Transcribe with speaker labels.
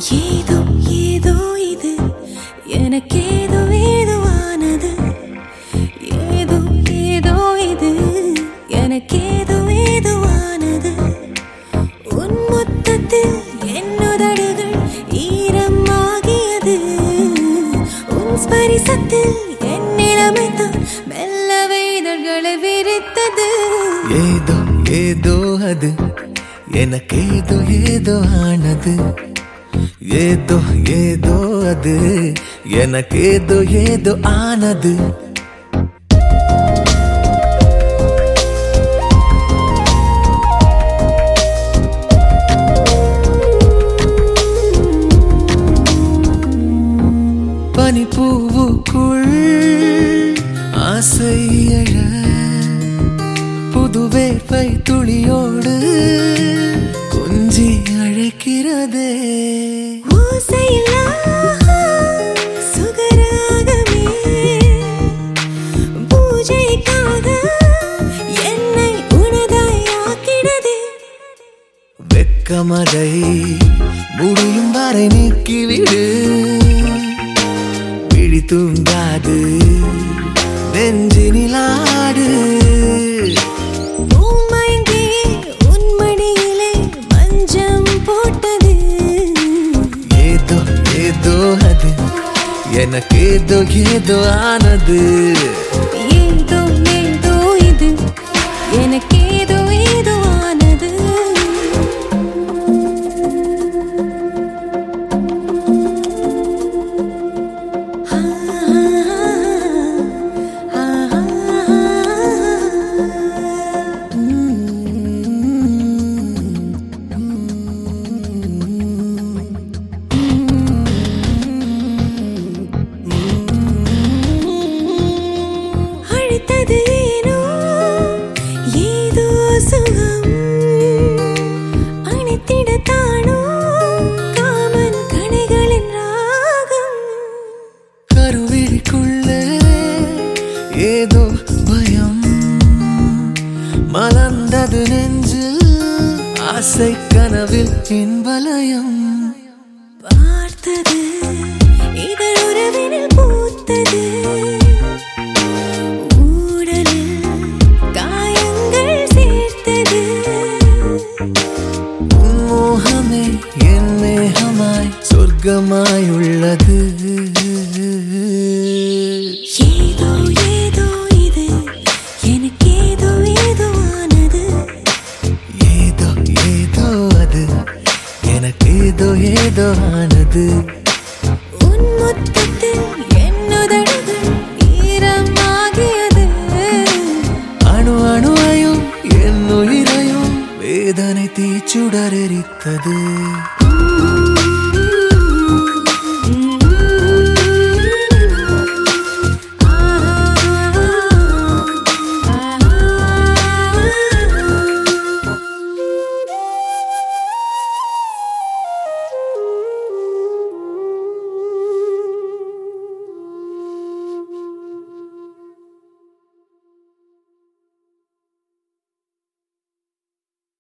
Speaker 1: ஏதோ ஏதோ இது எனக்கேதோ ஏதோ ஆனது ஏதோ ஏதோ இது எனக்கேதோ ஏதோ ஆனது உன் மொத்தத்தில் என்னுதடுகள் ஈரமாகியது உன் ஸ்பரிசத்தில் என் நிலைமைத்தான் மெல்ல வேதல்களை விரித்தது
Speaker 2: ஏதோ ஏதோ அது எனக்கேதோ ஏதோ ஆனது ஏதோ ஏதோ அது எனக்கேதோ ஏதோ ஆனது பனிப்பூவுக்குள் ஆசை எழ புது வேர்வை துளியோடு கொஞ்சி அழைக்கிறதே
Speaker 1: ஓசையில்லா சுகராகமே பூஜைக்காக என்னை உனதாய் ஆக்கினதே
Speaker 2: வெக்கமதை முடியும் வரை நீக்கிவிடு விழி தூங்காது நெஞ்சினிலாடு
Speaker 1: பூமயங்கி உன் மடியிலே மஞ்சம் போட்டது
Speaker 2: ஏதோ ஏதோ அது எனக்கேதோ ஏதோ ஆனது
Speaker 1: ஏதோ ஏதோ இது எனக்கேதோ ஏதோ ஆனது ஆ, ஆ, அழைத்தது ஏனோ ஏதோ சுகம் அணைத்திடத்தானோ காமன் கணைகளின் ராகம்
Speaker 2: கருவிழிக்குள்ளே ஏதோ பயம் மலர்ந்தது நெஞ்சில் ஆசை கனவில் இன்பலயம்
Speaker 1: பார்த்தது இதழ் உறவினில் பூத்தது ஊடலில் காயங்கள் சேர்த்தது
Speaker 2: உன் மோகமே என் மேகமாய் சொர்க்கமாய் உள்ளது
Speaker 1: ஏதோ ஏதோ இது எனக்கேதோ ஏதோ ஆனது
Speaker 2: ஏதோ ஏதோ அது எனக்கேதோ ஏதோ ஆனது
Speaker 1: உன் மொத்தத்தில் என்னுதடுகள் ஈரமாகியது
Speaker 2: அணு அணுவையும் என் உயிரையும் வேதனை தீச்சுடரெரித்தது